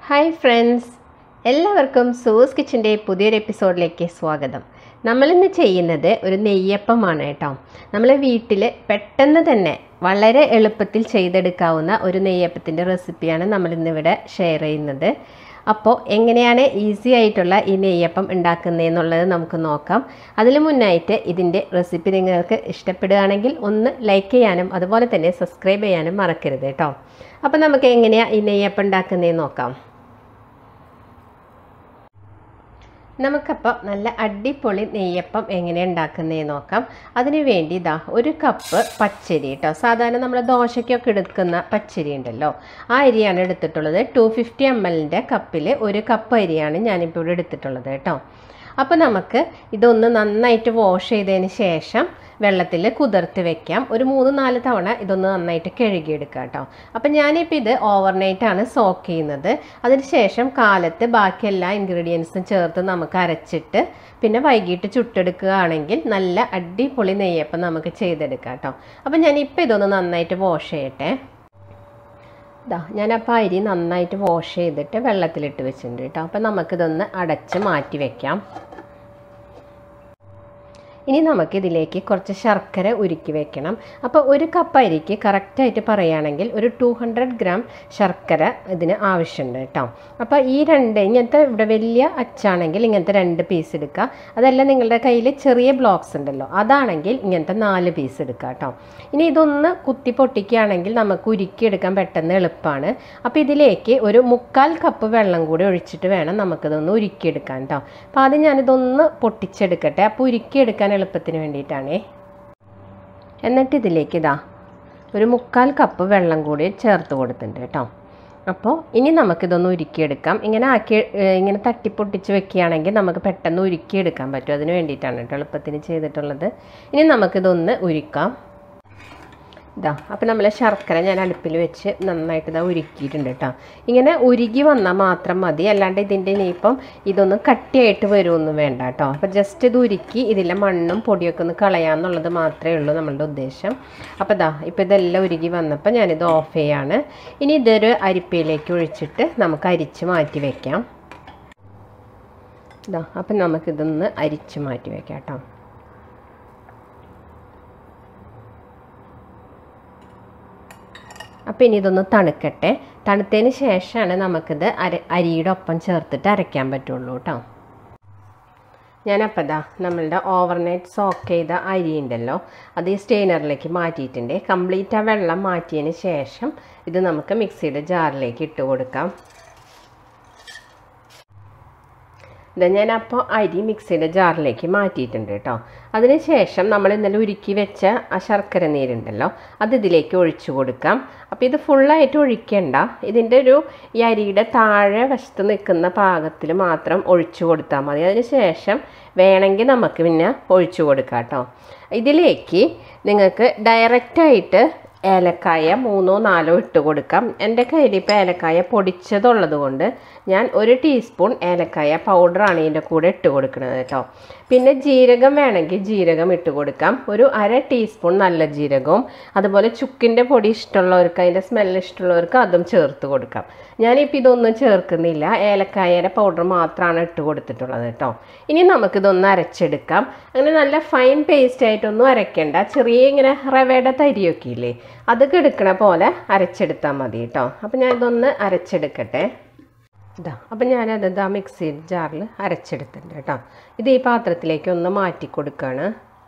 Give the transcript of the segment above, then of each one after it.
hi friends എല്ലാവർക്കും സൂസ് കിച്ചൻ്റെ പുതിയൊരു എപ്പിസോഡിലേക്ക് സ്വാഗതം നമ്മളിന്ന് ചെയ്യുന്നത് ഒരു നെയ്യപ്പമാണ് കേട്ടോ നമ്മളെ വീട്ടിൽ പെട്ടെന്ന് തന്നെ വളരെ എളുപ്പത്തിൽ ചെയ്തെടുക്കാവുന്ന ഒരു നെയ്യപ്പത്തിൻ്റെ റെസിപ്പിയാണ് നമ്മളിന്നിവിടെ ഷെയർ ചെയ്യുന്നത് അപ്പോൾ എങ്ങനെയാണ് ഈസി ആയിട്ടുള്ള ഈ നെയ്യപ്പം ഉണ്ടാക്കുന്നതെന്നുള്ളത് നമുക്ക് നോക്കാം അതിന് മുന്നായിട്ട് ഇതിൻ്റെ റെസിപ്പി നിങ്ങൾക്ക് ഇഷ്ടപ്പെടുകയാണെങ്കിൽ ഒന്ന് ലൈക്ക് ചെയ്യാനും അതുപോലെ തന്നെ സബ്സ്ക്രൈബ് ചെയ്യാനും മറക്കരുത് കേട്ടോ അപ്പോൾ നമുക്ക് എങ്ങനെയാണ് ഈ നെയ്യപ്പം ഉണ്ടാക്കുന്നതെന്ന് നോക്കാം നമുക്കപ്പോൾ നല്ല അടിപൊളി നെയ്യപ്പം എങ്ങനെ ഉണ്ടാക്കുന്നതെന്ന് നോക്കാം അതിന് വേണ്ടി ഇതാ ഒരു കപ്പ് പച്ചരി കേട്ടോ സാധാരണ നമ്മൾ ദോശയ്ക്കൊക്കെ എടുക്കുന്ന പച്ചരി ഉണ്ടല്ലോ ആ അരിയാണ് എടുത്തിട്ടുള്ളത് ടു ഫിഫ്റ്റി എം എല്ലിൻ്റെ കപ്പിൽ ഒരു കപ്പ് അരിയാണ് ഞാനിപ്പോൾ ഇവിടെ എടുത്തിട്ടുള്ളത് കേട്ടോ അപ്പോൾ നമുക്ക് ഇതൊന്ന് നന്നായിട്ട് വാഷ് ചെയ്തതിന് ശേഷം വെള്ളത്തിൽ കുതിർത്ത് വെക്കാം ഒരു മൂന്ന് നാല് തവണ ഇതൊന്ന് നന്നായിട്ട് കഴുകിയെടുക്കാം കേട്ടോ അപ്പം ഞാനിപ്പോൾ ഇത് ഓവർനൈറ്റാണ് സോക്ക് ചെയ്യുന്നത് അതിന് ശേഷം കാലത്ത് ബാക്കി എല്ലാ ഇൻഗ്രീഡിയൻസും ചേർത്ത് നമുക്ക് അരച്ചിട്ട് പിന്നെ വൈകിട്ട് ചുട്ടെടുക്കുകയാണെങ്കിൽ നല്ല അടിപൊളി നെയ്യപ്പം നമുക്ക് ചെയ്തെടുക്കാം കേട്ടോ അപ്പം ഞാനിപ്പോൾ ഇതൊന്ന് നന്നായിട്ട് വാഷ് ചെയ്യട്ടെ ഇതാ ഞാനപ്പോൾ അരി നന്നായിട്ട് വാഷ് ചെയ്തിട്ട് വെള്ളത്തിലിട്ട് വെച്ചിട്ടുണ്ട് കേട്ടോ അപ്പം നമുക്കിതൊന്ന് അടച്ച് മാറ്റി വെക്കാം ഇനി നമുക്കിതിലേക്ക് കുറച്ച് ശർക്കര ഉരുക്കി വെക്കണം അപ്പോൾ ഒരു കപ്പ് അരിക്ക് കറക്റ്റായിട്ട് പറയുകയാണെങ്കിൽ ഒരു ടു ഹൺഡ്രഡ് ഗ്രാം ശർക്കര ഇതിന് ആവശ്യമുണ്ട് കേട്ടോ അപ്പോൾ ഈ രണ്ട് ഇങ്ങനത്തെ ഇവിടെ വലിയ അച്ചാണെങ്കിൽ ഇങ്ങനത്തെ രണ്ട് പീസ് എടുക്കുക അതല്ല നിങ്ങളുടെ കയ്യിൽ ചെറിയ ബ്ലോക്സ് ഉണ്ടല്ലോ അതാണെങ്കിൽ ഇങ്ങനത്തെ നാല് പീസ് എടുക്കുക കേട്ടോ ഇനി ഇതൊന്ന് കുത്തി പൊട്ടിക്കുകയാണെങ്കിൽ നമുക്ക് ഉരുക്കിയെടുക്കാൻ പെട്ടെന്ന് എളുപ്പമാണ് അപ്പോൾ ഇതിലേക്ക് ഒരു മുക്കാൽ കപ്പ് വെള്ളം കൂടി ഒഴിച്ചിട്ട് വേണം നമുക്കിതൊന്ന് ഉരുക്കിയെടുക്കാൻ കേട്ടോ അപ്പോൾ ആദ്യം ഞാനിതൊന്ന് പൊട്ടിച്ചെടുക്കട്ടെ അപ്പോൾ ഉരുക്കിയെടുക്കാൻ എളുപ്പത്തിന് വേണ്ടിയിട്ടാണേ എന്നിട്ട് ഇതിലേക്ക് ഇതാ ഒരു മുക്കാൽ കപ്പ് വെള്ളം കൂടി ചേർത്ത് കൊടുത്തിട്ടുണ്ട് കേട്ടോ അപ്പോൾ ഇനി നമുക്കിതൊന്ന് ഉരുക്കിയെടുക്കാം ഇങ്ങനെ ആക്കി ഇങ്ങനെ തട്ടിപ്പൊട്ടിച്ച് വെക്കുകയാണെങ്കിൽ നമുക്ക് പെട്ടെന്ന് ഉരുക്കിയെടുക്കാൻ പറ്റും അതിന് വേണ്ടിയിട്ടാണ് കേട്ടോ എളുപ്പത്തിന് ചെയ്തിട്ടുള്ളത് ഇനി നമുക്കിതൊന്ന് ഉരുക്കാം ഇതാ അപ്പോൾ നമ്മൾ ശർക്കര ഞാൻ അടുപ്പിൽ വെച്ച് നന്നായിട്ട് ഇതാ ഉരുക്കിയിട്ടുണ്ട് കേട്ടോ ഇങ്ങനെ ഉരുകി വന്നാൽ മാത്രം മതി അല്ലാണ്ട് ഇതിൻ്റെ ഇനിയിപ്പം ഇതൊന്നും കട്ടിയായിട്ട് വരുമൊന്നും വേണ്ട കേട്ടോ അപ്പോൾ ജസ്റ്റ് ഇത് ഉരുക്കി ഇതിലെ മണ്ണും പൊടിയൊക്കെ ഒന്ന് കളയാമെന്നുള്ളത് മാത്രമേ ഉള്ളൂ നമ്മളുടെ ഉദ്ദേശം അപ്പോൾ ഇതാ ഇപ്പോൾ ഇതെല്ലാം ഉരുകി വന്നപ്പോൾ ഞാനിത് ഓഫ് ചെയ്യാണ് ഇനി ഇതൊരു അരിപ്പയിലേക്ക് ഒഴിച്ചിട്ട് നമുക്ക് അരിച്ച് മാറ്റി വയ്ക്കാം ഇതാ അപ്പം നമുക്കിതൊന്ന് അരിച്ച് മാറ്റി വയ്ക്കാം കേട്ടോ അപ്പോൾ ഇനി ഇതൊന്ന് തണുക്കട്ടെ തണുത്തതിന് ശേഷമാണ് നമുക്കിത് അര അരിയുടെ ഒപ്പം ചേർത്തിട്ട് അരയ്ക്കാൻ പറ്റുള്ളൂ കേട്ടോ ഞാനപ്പോൾ ഇതാ നമ്മളുടെ ഓവർനൈറ്റ് സോക്ക് ചെയ്ത അരി ഉണ്ടല്ലോ അത് ഈ സ്റ്റെയിനറിലേക്ക് മാറ്റിയിട്ടുണ്ട് കംപ്ലീറ്റ് ആ വെള്ളം മാറ്റിയതിന് ശേഷം ഇത് നമുക്ക് മിക്സിയുടെ ജാറിലേക്ക് ഇട്ട് കൊടുക്കാം ഇത് ഞാനപ്പോൾ അരി മിക്സിയുടെ ജാറിലേക്ക് മാറ്റിയിട്ടുണ്ട് കേട്ടോ അതിനുശേഷം നമ്മൾ ഇന്നലെ ഉരുക്കി വെച്ച ആ ശർക്കര നീരുണ്ടല്ലോ അത് ഇതിലേക്ക് ഒഴിച്ചു കൊടുക്കാം അപ്പോൾ ഇത് ഫുള്ളായിട്ട് ഒഴിക്കണ്ട ഇതിൻ്റെ ഒരു ഈ അരിയുടെ താഴെ വശത്ത് നിൽക്കുന്ന പാകത്തിൽ മാത്രം ഒഴിച്ചു കൊടുത്താൽ മതി അതിന് ശേഷം വേണമെങ്കിൽ നമുക്ക് പിന്നെ ഒഴിച്ചു കൊടുക്കാം കേട്ടോ ഇതിലേക്ക് നിങ്ങൾക്ക് ഡയറക്റ്റായിട്ട് ഏലക്കായ മൂന്നോ നാലോ ഇട്ട് കൊടുക്കാം എൻ്റെ കയ്യിൽ ഇപ്പോൾ ഏലക്കായ പൊടിച്ചതുള്ളത് കൊണ്ട് ഞാൻ ഒരു ടീസ്പൂൺ ഏലക്കായ പൗഡറാണ് ഇതിൻ്റെ കൂടെ ഇട്ട് കൊടുക്കുന്നത് കേട്ടോ പിന്നെ ജീരകം വേണമെങ്കിൽ ജീരകം ഇട്ട് കൊടുക്കാം ഒരു അര ടീസ്പൂൺ നല്ല ജീരകവും അതുപോലെ ചുക്കിൻ്റെ പൊടി ഇഷ്ടമുള്ളവർക്ക് അതിൻ്റെ സ്മെല്ല് ഇഷ്ടമുള്ളവർക്ക് അതും ചേർത്ത് കൊടുക്കാം ഞാനിപ്പോൾ ഇതൊന്നും ചേർക്കുന്നില്ല ഏലക്കായയുടെ പൗഡർ മാത്രമാണ് ഇട്ട് കൊടുത്തിട്ടുള്ളത് കേട്ടോ ഇനി നമുക്കിതൊന്ന് അരച്ചെടുക്കാം അങ്ങനെ നല്ല ഫൈൻ പേസ്റ്റ് ആയിട്ടൊന്നും അരയ്ക്കേണ്ട ചെറിയ ഇങ്ങനെ റവയുടെ തരിയൊക്കെ ഇല്ലേ അതൊക്കെ എടുക്കണ പോലെ അരച്ചെടുത്താൽ മതി കേട്ടോ അപ്പം ഞാൻ ഇതൊന്ന് അരച്ചെടുക്കട്ടെ ഇതാ അപ്പം ഞാനത് ഇതാ മിക്സി ജാറിൽ അരച്ചെടുത്തിട്ടുണ്ട് കേട്ടോ ഇത് ഈ പാത്രത്തിലേക്ക് ഒന്ന് മാറ്റി കൊടുക്കുകയാണ്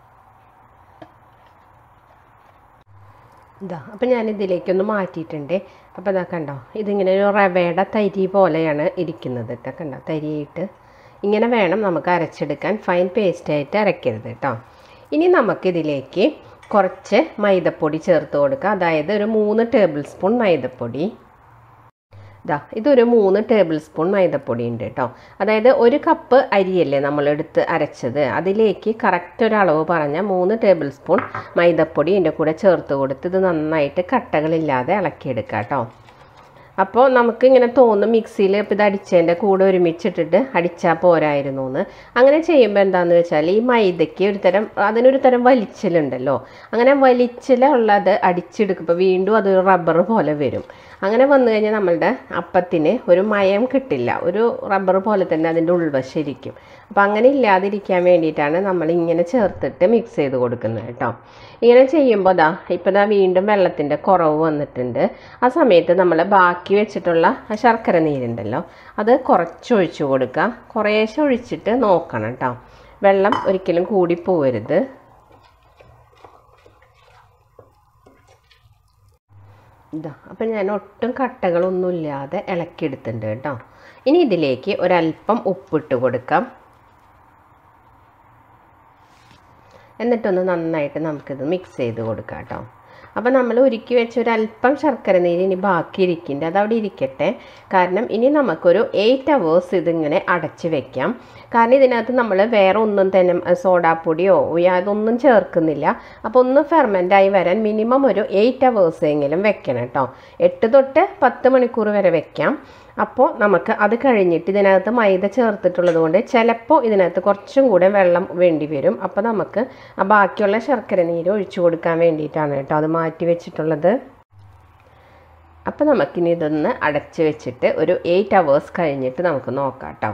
ഇതാ അപ്പം ഞാൻ ഇതിലേക്കൊന്ന് മാറ്റിയിട്ടുണ്ട് അപ്പോൾ ഇതാ കണ്ടോ ഇതിങ്ങനെ ഒരു റവയുടെ തരി പോലെയാണ് ഇരിക്കുന്നത് കേട്ടോ കണ്ടോ തരിയായിട്ട് ഇങ്ങനെ വേണം നമുക്ക് അരച്ചെടുക്കാൻ ഫൈൻ പേസ്റ്റായിട്ട് അരയ്ക്കരുത് കേട്ടോ ഇനി നമുക്കിതിലേക്ക് കുറച്ച് മൈദപ്പൊടി ചേർത്ത് കൊടുക്കുക അതായത് ഒരു മൂന്ന് ടേബിൾ സ്പൂൺ മൈദപ്പൊടി ഇതാ ഇതൊരു മൂന്ന് ടേബിൾ സ്പൂൺ മൈദപ്പൊടി ഉണ്ട് കേട്ടോ അതായത് ഒരു കപ്പ് അരിയല്ലേ നമ്മൾ എടുത്ത് അരച്ചത് അതിലേക്ക് കറക്റ്റ് ഒരു അളവ് പറഞ്ഞാൽ മൂന്ന് ടേബിൾ സ്പൂൺ മൈദപ്പൊടി ഇതിൻ്റെ കൂടെ ചേർത്ത് കൊടുത്ത് ഇത് നന്നായിട്ട് കട്ടകളില്ലാതെ ഇളക്കിയെടുക്കുക കേട്ടോ അപ്പോൾ നമുക്ക് ഇങ്ങനെ തോന്നും മിക്സിയിൽ ഇപ്പോൾ ഇത് അടിച്ചതിൻ്റെ കൂടെ ഒരുമിച്ചിട്ടിട്ട് അടിച്ചാൽ പോരായിരുന്നു എന്ന് അങ്ങനെ ചെയ്യുമ്പോൾ എന്താണെന്ന് വെച്ചാൽ ഈ മൈദയ്ക്ക് ഒരു തരം അതിനൊരു തരം വലിച്ചിലുണ്ടല്ലോ അങ്ങനെ വലിച്ചിലുള്ളത് അടിച്ചെടുക്കുമ്പോൾ വീണ്ടും അതൊരു റബ്ബർ പോലെ വരും അങ്ങനെ വന്നു കഴിഞ്ഞാൽ നമ്മളുടെ അപ്പത്തിന് ഒരു മയം കിട്ടില്ല ഒരു റബ്ബർ പോലെ തന്നെ അതിൻ്റെ ഉൾവശം ഇരിക്കും അപ്പോൾ അങ്ങനെ ഇല്ലാതിരിക്കാൻ വേണ്ടിയിട്ടാണ് നമ്മൾ ഇങ്ങനെ ചേർത്തിട്ട് മിക്സ് ചെയ്ത് കൊടുക്കുന്നത് കേട്ടോ ഇങ്ങനെ ചെയ്യുമ്പോൾ ദാ ഇപ്പോൾ ദാ വീണ്ടും വെള്ളത്തിൻ്റെ കുറവ് വന്നിട്ടുണ്ട് ആ സമയത്ത് നമ്മൾ ബാക്കി വെച്ചിട്ടുള്ള ആ ശർക്കര നീരുണ്ടല്ലോ അത് കുറച്ച് ഒഴിച്ചു കൊടുക്കുക കുറേശ്ശെ ഒഴിച്ചിട്ട് നോക്കണം കേട്ടോ വെള്ളം ഒരിക്കലും കൂടി പോകരുത് ഇതാ അപ്പം ഞാൻ ഒട്ടും കട്ടകളൊന്നുമില്ലാതെ ഇളക്കിയെടുത്തിട്ടുണ്ട് കേട്ടോ ഇനി ഇതിലേക്ക് ഒരല്പം ഉപ്പിട്ട് കൊടുക്കാം എന്നിട്ടൊന്ന് നന്നായിട്ട് നമുക്കിത് മിക്സ് ചെയ്ത് കൊടുക്കാം കേട്ടോ അപ്പോൾ നമ്മൾ ഉരുക്കി വെച്ച ഒരല്പം ശർക്കര നീര് ഇനി ബാക്കി ഇരിക്കുന്നുണ്ട് അതവിടെ ഇരിക്കട്ടെ കാരണം ഇനി നമുക്കൊരു എയ്റ്റ് അവേഴ്സ് ഇതിങ്ങനെ അടച്ച് വെക്കാം കാരണം ഇതിനകത്ത് നമ്മൾ വേറെ ഒന്നും തന്നെ സോഡാപ്പൊടിയോ അതൊന്നും ചേർക്കുന്നില്ല അപ്പോൾ ഒന്ന് ഫെർമെൻ്റ് ആയി വരാൻ മിനിമം ഒരു എയ്റ്റ് അവേഴ്സ് എങ്കിലും വെക്കണം കേട്ടോ എട്ട് തൊട്ട് പത്ത് മണിക്കൂർ വരെ വെക്കാം അപ്പോൾ നമുക്ക് അത് കഴിഞ്ഞിട്ട് ഇതിനകത്ത് മൈദ ചേർത്തിട്ടുള്ളത് കൊണ്ട് ചിലപ്പോൾ ഇതിനകത്ത് കുറച്ചും കൂടെ വെള്ളം വേണ്ടി വരും അപ്പോൾ നമുക്ക് ആ ബാക്കിയുള്ള ശർക്കര നീര് ഒഴിച്ചു കൊടുക്കാൻ വേണ്ടിയിട്ടാണ് കേട്ടോ അത് മാറ്റി വെച്ചിട്ടുള്ളത് അപ്പോൾ നമുക്കിനി ഇതൊന്ന് അടച്ച് വെച്ചിട്ട് ഒരു എയ്റ്റ് അവേഴ്സ് കഴിഞ്ഞിട്ട് നമുക്ക് നോക്കാം കേട്ടോ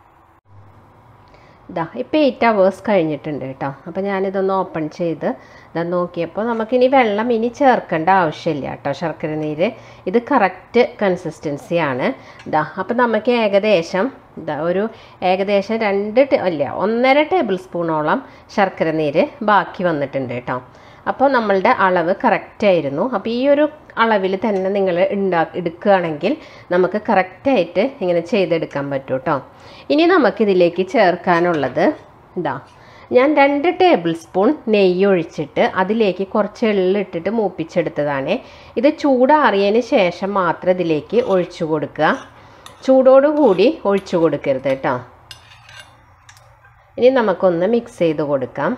ഇതാ ഇപ്പോൾ എയ്റ്റ് അവേഴ്സ് കഴിഞ്ഞിട്ടുണ്ട് കേട്ടോ അപ്പോൾ ഞാനിതൊന്ന് ഓപ്പൺ ചെയ്ത് ഇതാ നോക്കിയപ്പോൾ നമുക്കിനി വെള്ളം ഇനി ചേർക്കേണ്ട ആവശ്യമില്ല കേട്ടോ ശർക്കര നീര് ഇത് കറക്റ്റ് കൺസിസ്റ്റൻസിയാണ് ഇതാ അപ്പോൾ നമുക്ക് ഏകദേശം ഇതാ ഒരു ഏകദേശം രണ്ട് അല്ല ഒന്നര ടേബിൾ സ്പൂണോളം ശർക്കര നീര് ബാക്കി വന്നിട്ടുണ്ട് കേട്ടോ അപ്പോൾ നമ്മളുടെ അളവ് കറക്റ്റ് ആയിരുന്നു അപ്പോൾ ഈ ഒരു അളവിൽ തന്നെ നിങ്ങൾ ഉണ്ടാ എടുക്കുകയാണെങ്കിൽ നമുക്ക് കറക്റ്റായിട്ട് ഇങ്ങനെ ചെയ്തെടുക്കാൻ പറ്റും കേട്ടോ ഇനി നമുക്കിതിലേക്ക് ചേർക്കാനുള്ളത് ഇതാ ഞാൻ രണ്ട് ടേബിൾ സ്പൂൺ നെയ്യ് ഒഴിച്ചിട്ട് അതിലേക്ക് കുറച്ച് എള്ളിട്ടിട്ട് മൂപ്പിച്ചെടുത്തതാണ് ഇത് ചൂടാറിയതിന് ശേഷം മാത്രം ഇതിലേക്ക് ഒഴിച്ചു കൊടുക്കുക ചൂടോടുകൂടി ഒഴിച്ചു കൊടുക്കരുത് കേട്ടോ ഇനി നമുക്കൊന്ന് മിക്സ് ചെയ്ത് കൊടുക്കാം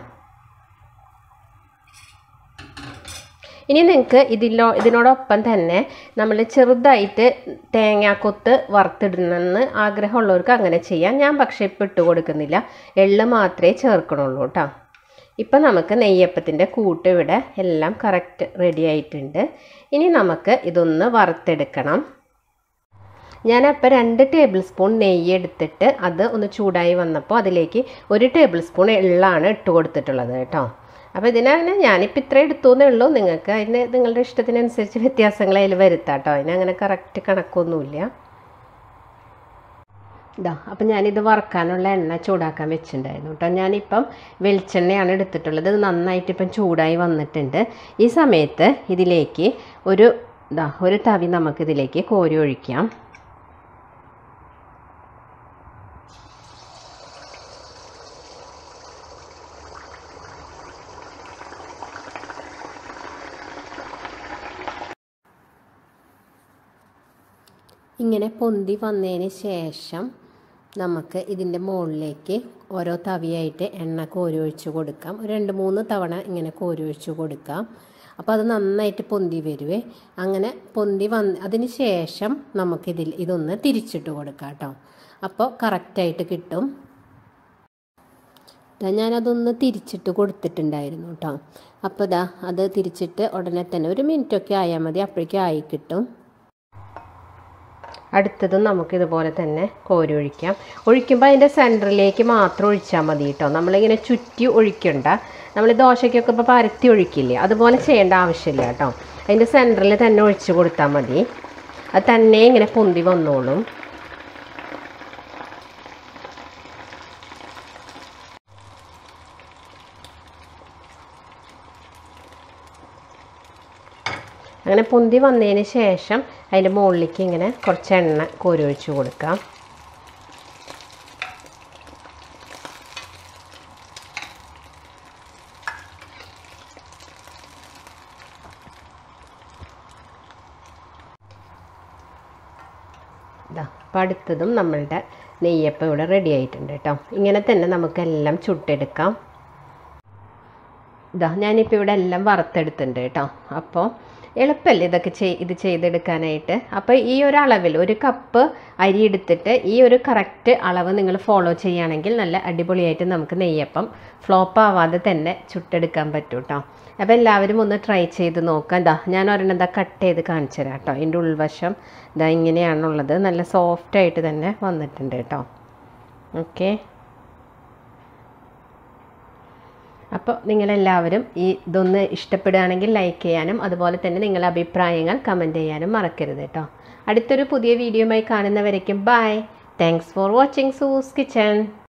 ഇനി നിങ്ങൾക്ക് ഇതിലോ ഇതിനോടൊപ്പം തന്നെ നമ്മൾ ചെറുതായിട്ട് തേങ്ങാക്കൊത്ത് വറുത്തിടണമെന്ന് ആഗ്രഹമുള്ളവർക്ക് അങ്ങനെ ചെയ്യാം ഞാൻ പക്ഷേ ഇപ്പോൾ ഇട്ട് കൊടുക്കുന്നില്ല എള്ള് മാത്രമേ ചേർക്കണുള്ളൂ കേട്ടോ ഇപ്പം നമുക്ക് നെയ്യപ്പത്തിൻ്റെ കൂട്ട് ഇവിടെ എല്ലാം കറക്റ്റ് റെഡി ആയിട്ടുണ്ട് ഇനി നമുക്ക് ഇതൊന്ന് വറുത്തെടുക്കണം ഞാനപ്പോൾ രണ്ട് ടേബിൾ സ്പൂൺ നെയ്യ് എടുത്തിട്ട് അത് ഒന്ന് ചൂടായി വന്നപ്പോൾ അതിലേക്ക് ഒരു ടേബിൾ സ്പൂൺ എള്ളാണ് ഇട്ട് കൊടുത്തിട്ടുള്ളത് കേട്ടോ അപ്പോൾ ഇതിനങ്ങനെ ഞാനിപ്പോൾ ഇത്ര എടുത്തു എന്നേ ഉള്ളൂ നിങ്ങൾക്ക് അതിന് നിങ്ങളുടെ ഇഷ്ടത്തിനനുസരിച്ച് വ്യത്യാസങ്ങൾ അതിൽ വരുത്താം കേട്ടോ അതിനങ്ങനെ കറക്റ്റ് കണക്കൊന്നുമില്ല ഇതാ അപ്പം ഞാനിത് വറുക്കാനുള്ള എണ്ണ ചൂടാക്കാൻ വെച്ചിട്ടുണ്ടായിരുന്നു കേട്ടോ ഞാനിപ്പം വെളിച്ചെണ്ണയാണ് എടുത്തിട്ടുള്ളത് ഇത് നന്നായിട്ട് ഇപ്പം ചൂടായി വന്നിട്ടുണ്ട് ഈ സമയത്ത് ഇതിലേക്ക് ഒരു ഇതാ ഒരു തവി നമുക്കിതിലേക്ക് കോരി ഒഴിക്കാം ഇങ്ങനെ പൊന്തി വന്നതിന് ശേഷം നമുക്ക് ഇതിൻ്റെ മുകളിലേക്ക് ഓരോ തവിയായിട്ട് എണ്ണ കോരി ഒഴിച്ച് കൊടുക്കാം ഒരു രണ്ട് മൂന്ന് തവണ ഇങ്ങനെ കോരി ഒഴിച്ച് കൊടുക്കാം അപ്പോൾ അത് നന്നായിട്ട് പൊന്തി വരുവേ അങ്ങനെ പൊന്തി വന്ന് അതിന് ശേഷം നമുക്കിതിൽ ഇതൊന്ന് തിരിച്ചിട്ട് കൊടുക്കാം കേട്ടോ അപ്പോൾ കറക്റ്റായിട്ട് കിട്ടും ദാ ഞാനതൊന്ന് തിരിച്ചിട്ട് കൊടുത്തിട്ടുണ്ടായിരുന്നു കേട്ടോ അപ്പോൾ ഇതാ അത് തിരിച്ചിട്ട് ഉടനെ തന്നെ ഒരു മിനിറ്റൊക്കെ ആയാൽ മതി അപ്പോഴേക്കും ആയി കിട്ടും അടുത്തതും നമുക്കിതുപോലെ തന്നെ കോരി ഒഴിക്കാം ഒഴിക്കുമ്പോൾ അതിൻ്റെ സെൻറ്ററിലേക്ക് മാത്രം ഒഴിച്ചാൽ മതി കേട്ടോ നമ്മളിങ്ങനെ ചുറ്റി ഒഴിക്കണ്ട നമ്മൾ ദോശയ്ക്കൊക്കെ ഇപ്പോൾ പരത്തി ഒഴിക്കില്ലേ അതുപോലെ ചെയ്യേണ്ട ആവശ്യമില്ല കേട്ടോ അതിൻ്റെ സെൻറ്ററിൽ തന്നെ ഒഴിച്ച് കൊടുത്താൽ മതി അത് തന്നെ ഇങ്ങനെ പൊന്തി വന്നോളും അങ്ങനെ പൊന്തി വന്നതിന് ശേഷം അതിൻ്റെ മുകളിലേക്ക് ഇങ്ങനെ കുറച്ച് എണ്ണ കോരി ഒഴിച്ച് കൊടുക്കാം ഇതാ അപ്പം അടുത്തതും നമ്മളുടെ നെയ്യപ്പം ഇവിടെ റെഡി ആയിട്ടുണ്ട് കേട്ടോ ഇങ്ങനെ തന്നെ നമുക്കെല്ലാം ചുട്ടെടുക്കാം ഇതാ ഞാനിപ്പോൾ ഇവിടെ എല്ലാം വറുത്തെടുത്തിട്ടുണ്ട് കേട്ടോ അപ്പോൾ എളുപ്പമല്ലേ ഇതൊക്കെ ചെയ് ഇത് ചെയ്തെടുക്കാനായിട്ട് അപ്പോൾ ഈ ഒരു അളവിൽ ഒരു കപ്പ് അരി എടുത്തിട്ട് ഈ ഒരു കറക്റ്റ് അളവ് നിങ്ങൾ ഫോളോ ചെയ്യുകയാണെങ്കിൽ നല്ല അടിപൊളിയായിട്ട് നമുക്ക് നെയ്യപ്പം ഫ്ലോപ്പ് ആവാതെ തന്നെ ചുട്ടെടുക്കാൻ പറ്റും കേട്ടോ അപ്പോൾ എല്ലാവരും ഒന്ന് ട്രൈ ചെയ്ത് നോക്കാം ഇതാ ഞാൻ ഒരെണ്ണം ഇതാ കട്ട് ചെയ്ത് കാണിച്ചു തരാം കേട്ടോ ഇതിൻ്റെ ഉൾവശം ഇതാ ഇങ്ങനെയാണുള്ളത് നല്ല സോഫ്റ്റായിട്ട് തന്നെ വന്നിട്ടുണ്ട് കേട്ടോ ഓക്കെ അപ്പോൾ നിങ്ങളെല്ലാവരും ഈ ഇതൊന്ന് ഇഷ്ടപ്പെടുകയാണെങ്കിൽ ലൈക്ക് ചെയ്യാനും അതുപോലെ തന്നെ നിങ്ങളുടെ അഭിപ്രായങ്ങൾ കമൻറ്റ് ചെയ്യാനും മറക്കരുത് കേട്ടോ അടുത്തൊരു പുതിയ വീഡിയോയുമായി കാണുന്നവരേക്കും bye thanks for watching Sue's kitchen